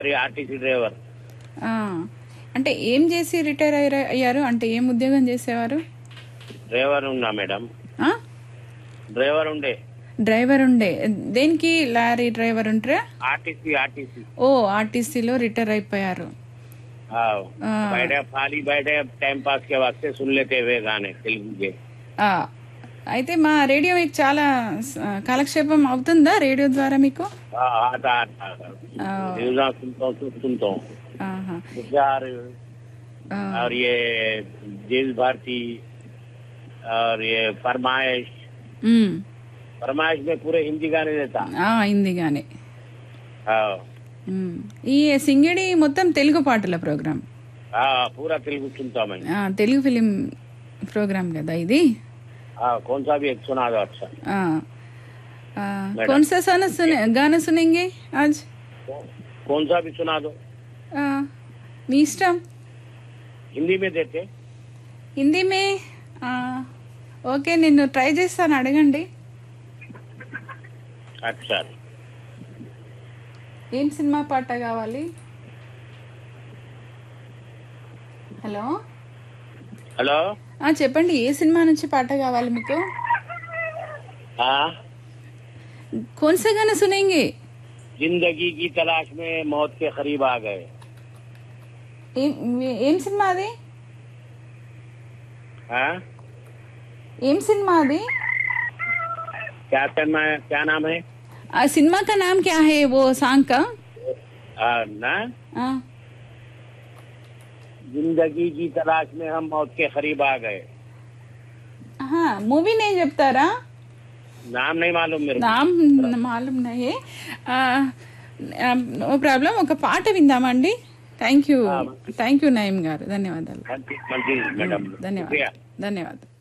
RTC driver ఆ, అంటే ఏం చేసి రిటైర్ అయ్యారు అయ్యారు అంటే ఏం ఉద్యోగం చేసేవారు డ్రైవర్ ఉన్నా మేడం ఆ? డ్రైవర్ ఉండే డ్రైవర్ ఉండే దేనికి లారీ డ్రైవర్ ఉంటారా ఆర్టీసీ ఆర్టీసీ ఓ ఆర్టీసీలో రిటైర్ అయిపోయారు हाँ ఆ, बैठे खाली बैठे टाइम पास के वास्ते सुन लेते हुए गाने तेलुगु के ఆ, అయితే మా రేడియో మీకు చాలా స- కాలక్షేపం అవుతుందా రేడియో ద్వారా మీకు हाँ आता आता ఆ, न्यूज़ सुनता हूँ तो सुनता हूँ ఆహా. गुजार ఆ, और ये देश भारती और ये फरमाइश ఉమ్. फरमाइश में पूरे हिंदी गाने देता ఆ, అయింది కానీ हाँ ఉమ్. ఈ సింగిడి మొత్తం తెలుగు పాటల ప్రోగ్రామ్ हाँ पूरा तेलुगु सुनता मैं ఆ, తెలుగు ఫిలిం ప్రోగ్రామ్ కదా ఇది हाँ कौन सा भी एक सुना दो अच्छा ఆ. ఆ, कौन सा गाना सुने गाना सुनेंगे आज कौन सा भी सुना दो ఆ, మీ ఇష్టం हिंदी में देते హిందీ మే ఆ, ఓకే నిన్ను ట్రై చేస్తాను అడగండి अच्छा ఏం సినిమా పాట కావాలి హలో हेलो ఆ, చెప్పండి ఏ సినిమా నుంచి పాట కావాలి మీకు हाँ कौन सा गाना सुनेंगे जिंदगी की तलाश में मौत के करीब आ गए ఏం ఏం సినిమా అది हाँ ఏం సినిమా అది क्या करना है क्या नाम है ఆ సినిమా కా నామ్ క్యా హై वो సాంగ్ का आ, ना ఆ, जिंदगी की तलाश में हम मौत के करीब आ गए ఆహా, మూవీ నేను చెప్తారా नाम नहीं मालूम मेरे को నామ్ మాలూమ్ నహే ఆ, ఆ, నో ప్రాబ్లం ఒక పాట విందామండి thank you thank you Nayeem గారు ధన్యవాదాలు మంచి మంచి మేడం ధన్యవాదాలు ధన్యవాదాలు